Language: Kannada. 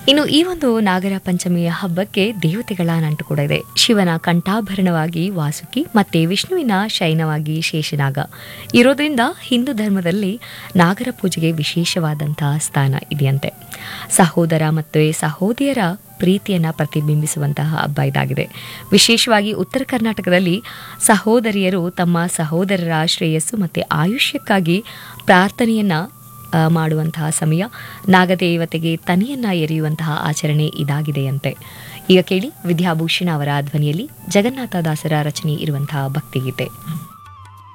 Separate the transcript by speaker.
Speaker 1: ಇನ್ನು ಈ ಒಂದು ನಾಗರ ಪಂಚಮಿಯ ಹಬ್ಬಕ್ಕೆ ದೇವತೆಗಳ ನಂಟು ಕೂಡ ಇದೆ ಶಿವನ ಕಂಠಾಭರಣವಾಗಿ ವಾಸುಕಿ ಮತ್ತೆ ವಿಷ್ಣುವಿನ ಶಯನವಾಗಿ ಶೇಷನಾಗ ಇರೋದ್ರಿಂದ ಹಿಂದೂ ಧರ್ಮದಲ್ಲಿ ನಾಗರ ಪೂಜೆಗೆ ವಿಶೇಷವಾದಂತಹ ಸ್ಥಾನ ಇದೆಯಂತೆ ಸಹೋದರ ಮತ್ತು ಸಹೋದರಿಯರ ಪ್ರೀತಿಯನ್ನ ಪ್ರತಿಬಿಂಬಿಸುವಂತಹ ಹಬ್ಬ ಇದಾಗಿದೆ ವಿಶೇಷವಾಗಿ ಉತ್ತರ ಕರ್ನಾಟಕದಲ್ಲಿ ಸಹೋದರಿಯರು ತಮ್ಮ ಸಹೋದರರ ಶ್ರೇಯಸ್ಸು ಮತ್ತು ಆಯುಷ್ಯಕ್ಕಾಗಿ ಪ್ರಾರ್ಥನೆಯನ್ನ ಆ, ಮಾಡುವಂತಹ ಸಮಯ ನಾಗದೇವತೆಗೆ ತನಿಯನ್ನ ಎರೆಯುವಂತಹ ಆಚರಣೆ ಇದಾಗಿದೆಯಂತೆ ಈಗ ಕೇಳಿ ವಿದ್ಯಾಭೂಷಣ ಅವರ ಧ್ವನಿಯಲ್ಲಿ ಜಗನ್ನಾಥ ದಾಸರ ರಚನೆ ಇರುವಂತಹ ಭಕ್ತಿಗೀತೆ